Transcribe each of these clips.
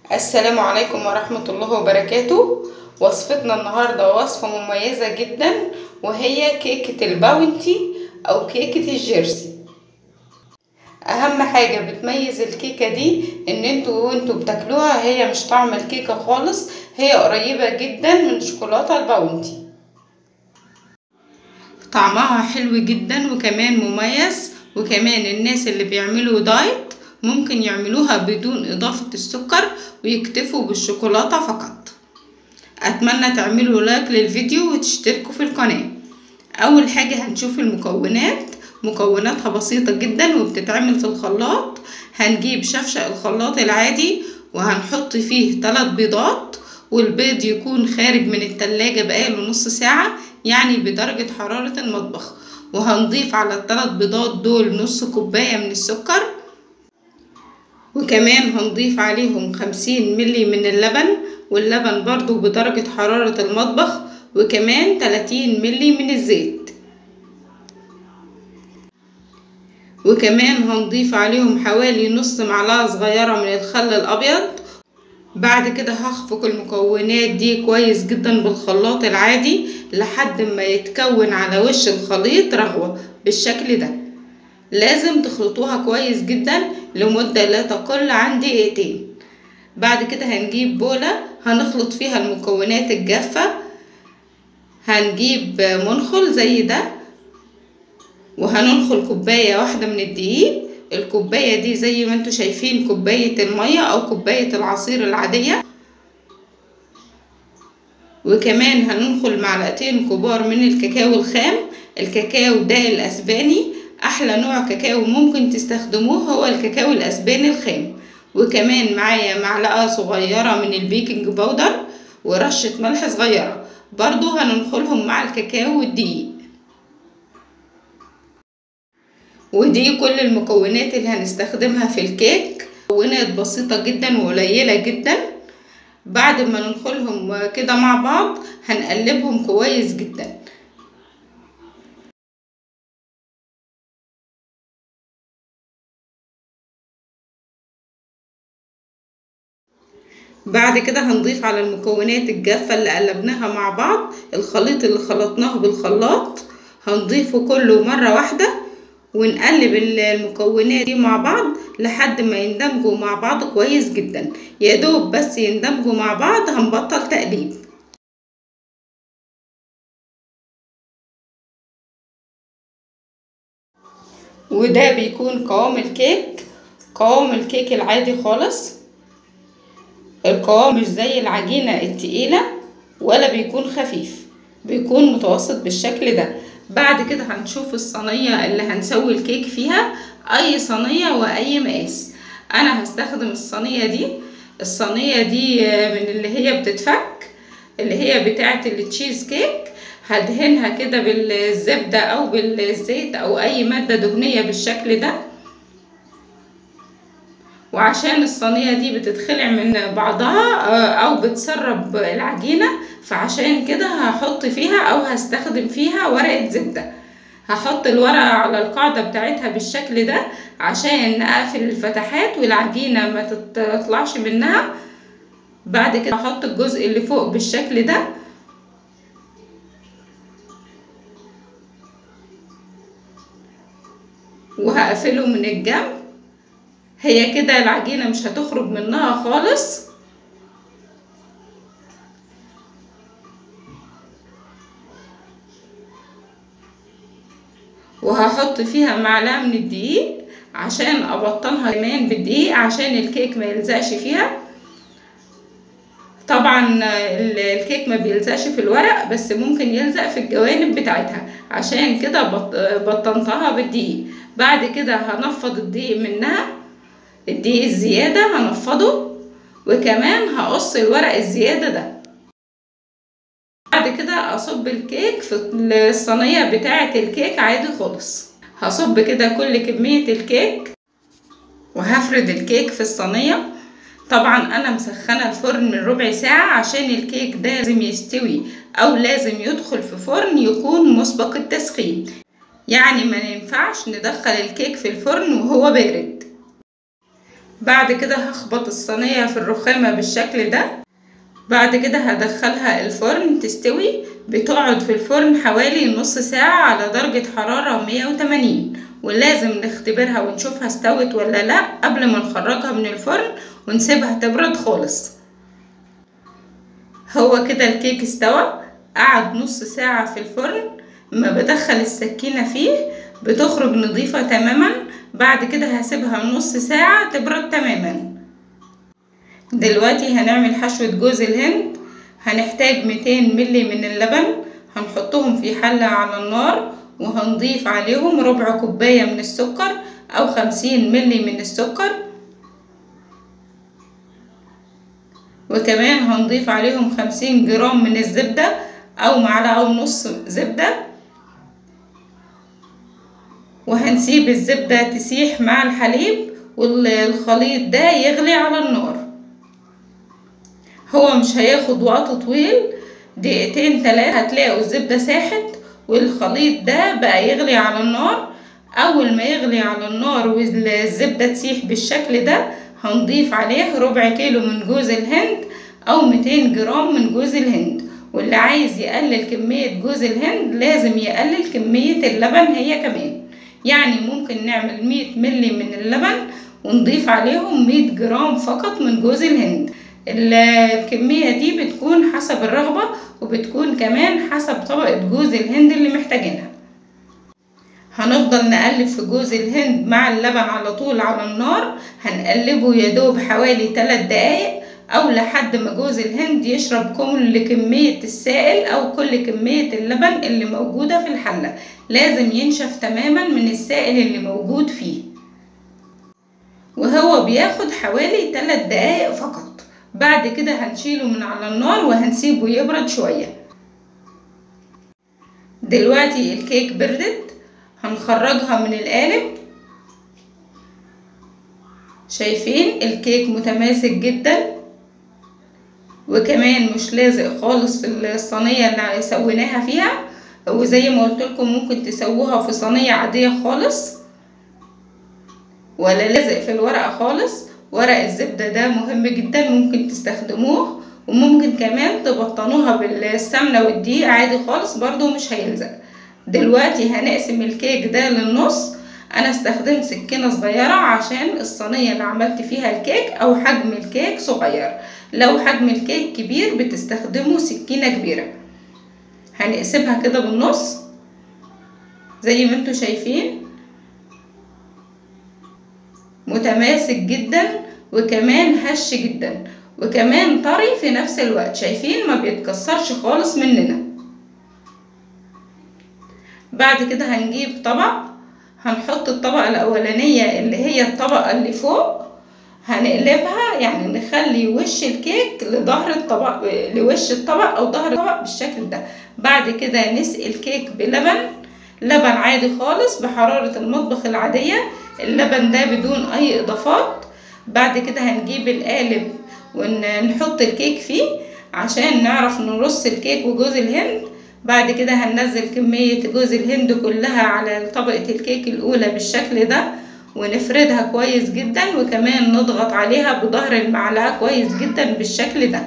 السلام عليكم ورحمة الله وبركاته وصفتنا النهاردة وصفة مميزة جدا وهي كيكة الباونتي أو كيكة الجيرسي أهم حاجة بتميز الكيكة دي إن انتوا وانتوا بتاكلوها هي مش طعم الكيكة خالص هي قريبة جدا من شوكولاتة الباونتي طعمها حلو جدا وكمان مميز وكمان الناس اللي بيعملوا دايت ممكن يعملوها بدون إضافة السكر ويكتفوا بالشوكولاتة فقط أتمنى تعملوا لايك للفيديو وتشتركوا في القناة أول حاجة هنشوف المكونات مكوناتها بسيطة جدا وبتتعمل في الخلاط هنجيب شفشق الخلاط العادي وهنحط فيه 3 بيضات والبيض يكون خارج من التلاجة بقاله نص ساعة يعني بدرجة حرارة المطبخ وهنضيف على الثلاث بيضات دول نص كوباية من السكر وكمان هنضيف عليهم خمسين ملي من اللبن واللبن برضو بدرجة حرارة المطبخ وكمان تلاتين ملي من الزيت وكمان هنضيف عليهم حوالي نص معلقة صغيرة من الخل الأبيض بعد كده هخفق المكونات دي كويس جدا بالخلاط العادي لحد ما يتكون على وش الخليط رغوة بالشكل ده لازم تخلطوها كويس جدا لمدة لا تقل عن دقيقتين بعد كده هنجيب بولة هنخلط فيها المكونات الجافة هنجيب منخل زي ده وهننخل كوباية واحدة من الدقيق الكوباية دي زي ما انتوا شايفين كوباية المية او كوباية العصير العادية وكمان هننخل معلقتين كبار من الكاكاو الخام الكاكاو ده الاسباني احلى نوع كاكاو ممكن تستخدموه هو الكاكاو الاسباني الخام وكمان معايا معلقة صغيرة من البيكنج باودر ورشة ملح صغيرة برضو هننخلهم مع الكاكاو والدقيق ودي كل المكونات اللي هنستخدمها في الكيك مكونات بسيطة جدا وقليلة جدا بعد ما ننخلهم كده مع بعض هنقلبهم كويس جدا بعد كده هنضيف على المكونات الجافة اللي قلبناها مع بعض الخليط اللي خلطناه بالخلاط هنضيفه كله مرة واحدة ونقلب المكونات دي مع بعض لحد ما يندمجوا مع بعض كويس جدا يا دوب بس يندمجوا مع بعض هنبطل تقليب وده بيكون قوام الكيك قوام الكيك العادي خالص القوام مش زي العجينة التقيلة ولا بيكون خفيف بيكون متوسط بالشكل ده بعد كده هنشوف الصينية اللي هنسوي الكيك فيها اي صينية واي مقاس انا هستخدم الصينية دي الصينية دي من اللي هي بتتفك اللي هي بتاعة التشيز كيك هدهنها كده بالزبدة او بالزيت او اي مادة دهنية بالشكل ده وعشان الصينية دي بتتخلع من بعضها او بتسرب العجينة فعشان كده هحط فيها او هستخدم فيها ورقة زبدة هحط الورقة على القاعدة بتاعتها بالشكل ده عشان اقفل الفتحات والعجينة ما تطلعش منها بعد كده هحط الجزء اللي فوق بالشكل ده وهقفله من الجنب هي كده العجينة مش هتخرج منها خالص وهحط فيها معلقة من الدقيق عشان ابطنها كمان بالدقيق عشان الكيك ما يلزقش فيها طبعا الكيك ما بيلزقش في الورق بس ممكن يلزق في الجوانب بتاعتها عشان كده بطنتها بالدقيق بعد كده هنفض الدقيق منها الدقيق الزيادة هنفضه وكمان هقص الورق الزيادة ده بعد كده اصب الكيك في الصينية بتاعة الكيك عادي خالص هصب كده كل كمية الكيك وهفرد الكيك في الصينية طبعا انا مسخنة الفرن من ربع ساعة عشان الكيك ده لازم يستوي او لازم يدخل في فرن يكون مسبق التسخين يعني ما ينفعش ندخل الكيك في الفرن وهو بارد بعد كده هخبط الصينية في الرخامة بالشكل ده بعد كده هدخلها الفرن تستوي بتقعد في الفرن حوالي نص ساعة على درجة حرارة 180 ولازم نختبرها ونشوفها استوت ولا لا قبل ما نخرجها من الفرن ونسيبها تبرد خالص هو كده الكيك استوى قعد نص ساعة في الفرن ما بدخل السكينة فيه بتخرج نظيفة تماما بعد كده هسيبها نص ساعة تبرد تماما دلوقتي هنعمل حشوة جوز الهند هنحتاج 200 ملي من اللبن هنحطهم في حلة على النار وهنضيف عليهم ربع كوباية من السكر أو 50 ملي من السكر وكمان هنضيف عليهم 50 جرام من الزبدة أو معلقة ونص زبدة وهنسيب الزبدة تسيح مع الحليب والخليط ده يغلي على النار هو مش هياخد وقت طويل دقيقتين تلاتة هتلاقوا الزبدة ساحت والخليط ده بقى يغلي على النار اول ما يغلي على النار والزبدة تسيح بالشكل ده هنضيف عليه ربع كيلو من جوز الهند او 200 جرام من جوز الهند واللي عايز يقلل كمية جوز الهند لازم يقلل كمية اللبن هي كمان يعني ممكن نعمل 100 ملي من اللبن ونضيف عليهم 100 جرام فقط من جوز الهند الكمية دي بتكون حسب الرغبة وبتكون كمان حسب طبقة جوز الهند اللي محتاجينها هنفضل نقلب في جوز الهند مع اللبن على طول على النار هنقلبه يدوب حوالي 3 دقايق او لحد ما جوز الهند يشرب كل كمية السائل او كل كمية اللبن اللي موجودة في الحلة لازم ينشف تماما من السائل اللي موجود فيه وهو بياخد حوالي 3 دقايق فقط بعد كده هنشيله من على النار وهنسيبه يبرد شوية دلوقتي الكيك بردت هنخرجها من القالب شايفين الكيك متماسك جدا وكمان مش لازق خالص في الصينية اللي سويناها فيها وزي ما قلت لكم ممكن تسووها في صينية عادية خالص ولا لازق في الورقة خالص ورق الزبدة ده مهم جدا ممكن تستخدموه وممكن كمان تبطنوها بالسمنة والدقيق عادي خالص برضو مش هيلزق دلوقتي هنقسم الكيك ده للنص انا استخدمت سكينة صغيرة عشان الصينية اللي عملت فيها الكيك او حجم الكيك صغير لو حجم الكيك كبير بتستخدموا سكينة كبيرة هنقسمها كده بالنص زي ما انتوا شايفين متماسك جدا وكمان هش جدا وكمان طري في نفس الوقت شايفين ما بيتكسرش خالص مننا بعد كده هنجيب طبق هنحط الطبقة الأولانية اللي هي الطبقة اللي فوق هنقلبها يعني نخلي وش الكيك لظهر الطبق لوش الطبق أو ظهر الطبق بالشكل ده بعد كده نسقي الكيك بلبن لبن عادي خالص بحرارة المطبخ العادية اللبن ده بدون أي إضافات بعد كده هنجيب القالب ونحط الكيك فيه عشان نعرف نرص الكيك وجوز الهند بعد كده هننزل كمية جوز الهند كلها على طبقة الكيك الأولى بالشكل ده ونفردها كويس جدا وكمان نضغط عليها بظهر المعلقة كويس جدا بالشكل ده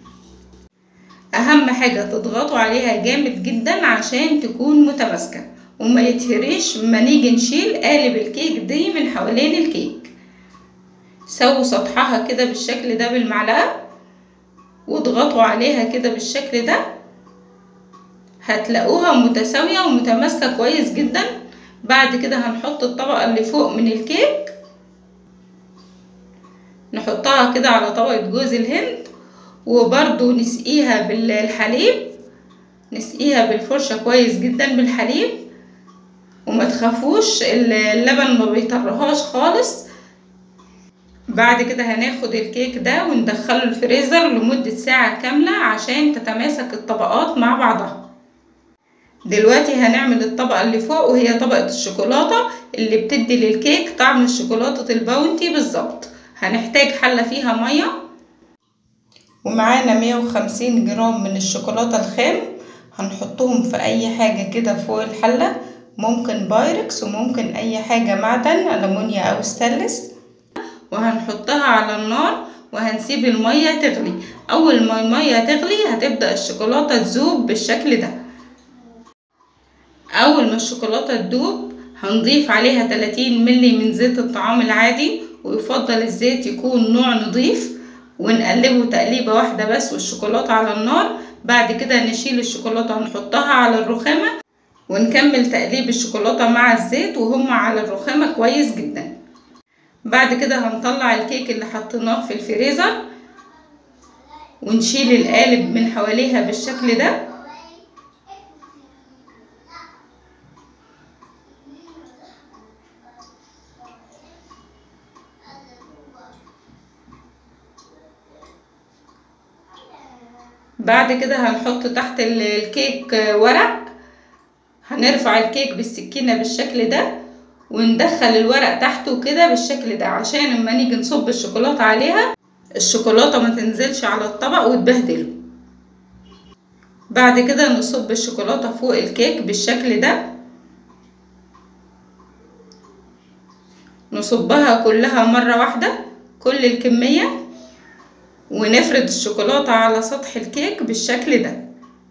أهم حاجة تضغطوا عليها جامد جدا عشان تكون متماسكة وما يتهريش ما نيجي نشيل قالب الكيك دي من حوالين الكيك سووا سطحها كده بالشكل ده بالمعلقة واضغطوا عليها كده بالشكل ده هتلاقوها متساوية ومتماسكة كويس جدا بعد كده هنحط الطبقة اللي فوق من الكيك نحطها كده على طبقة جوز الهند وبرضو نسقيها بالحليب نسقيها بالفرشة كويس جدا بالحليب وما تخافوش اللبن ما بيطرهاش خالص بعد كده هناخد الكيك ده وندخله الفريزر لمدة ساعة كاملة عشان تتماسك الطبقات مع بعضها دلوقتي هنعمل الطبقة اللي فوق وهي طبقة الشوكولاتة اللي بتدي للكيك طعم الشوكولاتة الباونتي بالظبط هنحتاج حلة فيها مية ومعانا مية وخمسين جرام من الشوكولاتة الخام هنحطهم في اي حاجة كده فوق الحلة ممكن بايركس وممكن اي حاجة معدن ألمونيا او ستانلس وهنحطها على النار وهنسيب المية تغلي اول ما المية تغلي هتبدأ الشوكولاتة تذوب بالشكل ده اول ما الشوكولاتة تدوب هنضيف عليها 30 ملي من زيت الطعام العادي ويفضل الزيت يكون نوع نضيف ونقلبه تقليبة واحدة بس والشوكولاتة على النار بعد كده نشيل الشوكولاتة ونحطها على الرخامة ونكمل تقليب الشوكولاتة مع الزيت وهم على الرخامة كويس جدا بعد كده هنطلع الكيك اللي حطيناه في الفريزر ونشيل القالب من حواليها بالشكل ده بعد كده هنحط تحت الكيك ورق هنرفع الكيك بالسكينة بالشكل ده وندخل الورق تحته كده بالشكل ده عشان اما نيجي نصب الشوكولاتة عليها الشوكولاتة ما تنزلش على الطبق وتبهدله بعد كده نصب الشوكولاتة فوق الكيك بالشكل ده نصبها كلها مرة واحدة كل الكمية ونفرد الشوكولاتة على سطح الكيك بالشكل ده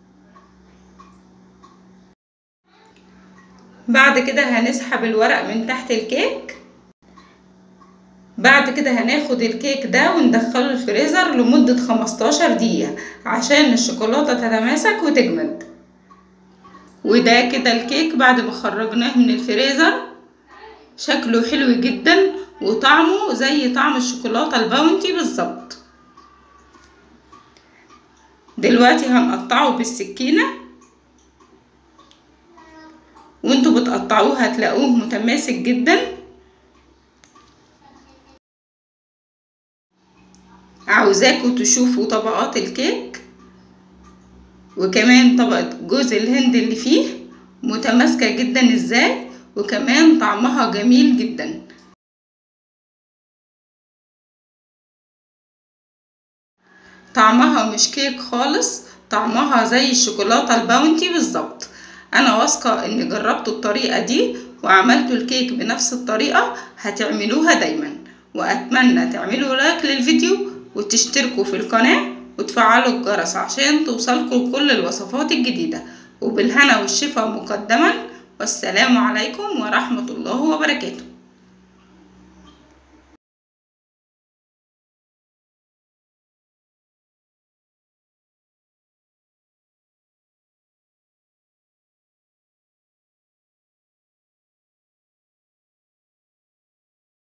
بعد كده هنسحب الورق من تحت الكيك بعد كده هناخد الكيك ده وندخله الفريزر لمدة 15 دقيقة عشان الشوكولاتة تتماسك وتجمد وده كده الكيك بعد ما خرجناه من الفريزر شكله حلو جدا وطعمه زي طعم الشوكولاتة الباونتي بالظبط دلوقتي هنقطعه بالسكينة وانتوا بتقطعوه هتلاقوه متماسك جدا عاوزاكوا تشوفوا طبقات الكيك وكمان طبقة جوز الهند اللي فيه متماسكة جدا ازاي وكمان طعمها جميل جدا طعمها مش كيك خالص طعمها زي الشوكولاتة الباونتي بالظبط انا واثقة ان جربتوا الطريقة دي وعملتوا الكيك بنفس الطريقة هتعملوها دايما واتمنى تعملوا لايك للفيديو وتشتركوا في القناة وتفعلوا الجرس عشان توصلكوا كل الوصفات الجديدة وبالهنا والشفا مقدما والسلام عليكم ورحمة الله وبركاته